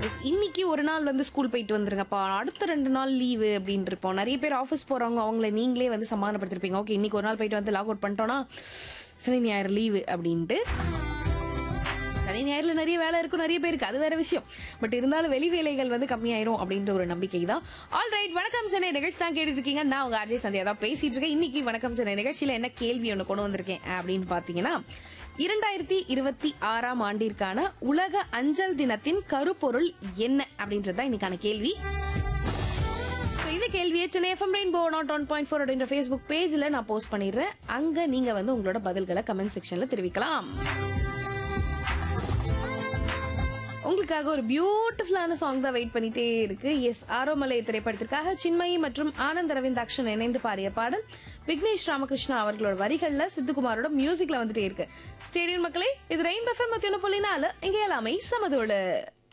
Yes, இன்னைக்கு ஒரு நாள் வந்து ஸ்கூல் போயிட்டு வந்துருங்கப்பா அடுத்த ரெண்டு நாள் லீவு அப்படின்னு இருப்போம் நிறைய பேர் ஆஃபீஸ் போறவங்க அவங்கள நீங்களே வந்து சமாதானப்படுத்திருப்பீங்க ஓகே இன்னைக்கு ஒரு நாள் போயிட்டு வந்து லாக் அவுட் பண்ணிட்டோம்னா சனி ஞாயிறு லீவு அப்படின்ட்டு சனி ஞாயிறுல நிறைய வேலை இருக்கும் நிறைய பேருக்கு அது வேற விஷயம் பட் இருந்தாலும் வெளி வேலைகள் வந்து கம்மியாயிரும் அப்படின்ற ஒரு நம்பிக்கை தான் ஆல் ரைட் வணக்கம் சென்னை நிகழ்ச்சி தான் கேட்டுட்டு இருக்கீங்க நான் உங்க அஜய் சந்தியா தான் பேசிட்டு இருக்கேன் இன்னைக்கு வணக்கம் சென்னை நிகழ்ச்சியில என்ன கேள்வி ஒன்று கொண்டு வந்திருக்கேன் அப்படின்னு பாத்தீங்கன்னா இரண்டாயிரத்தி இருபத்தி ஆறாம் ஆண்டிற்கான உலக அஞ்சல் தினத்தின் கருப்பொருள் என்ன அப்படின்றது தான் இன்னைக்கான கேள்வி So, இந்த கேள்வியை Chennai FM rainbow nought one point four அப்படின்ற ஃபேஸ்புக் பேஜ்ல நான் போஸ்ட் பண்ணிடுறேன் அங்க நீங்க வந்து உங்களோட பதில்களை கமெண்ட் செக்ஷன்ல தெரிவிக்கலாம் உங்களுக்காக ஒரு பியூட்டிஃபுல்லான சாங் தான் வெயிட் பண்ணிட்டே இருக்கு எஸ் ஆரோமலை திரைப்படத்திற்காக சின்மயி மற்றும் ஆனந்த் அரவிந்த் அக்ஷன் இணைந்து பாடிய பாடல் விக்னேஷ் ராமகிருஷ்ணா அவர்களோட வரிகள்ல சித்துக்குமாரோட மியூசிக்ல வந்துட்டே இருக்கு ஸ்டேடியம் மக்களே இது ரெயின் எஃப்எம் மத்தியான புள்ளி நாலு இங்க எல்லாமே சமதோடு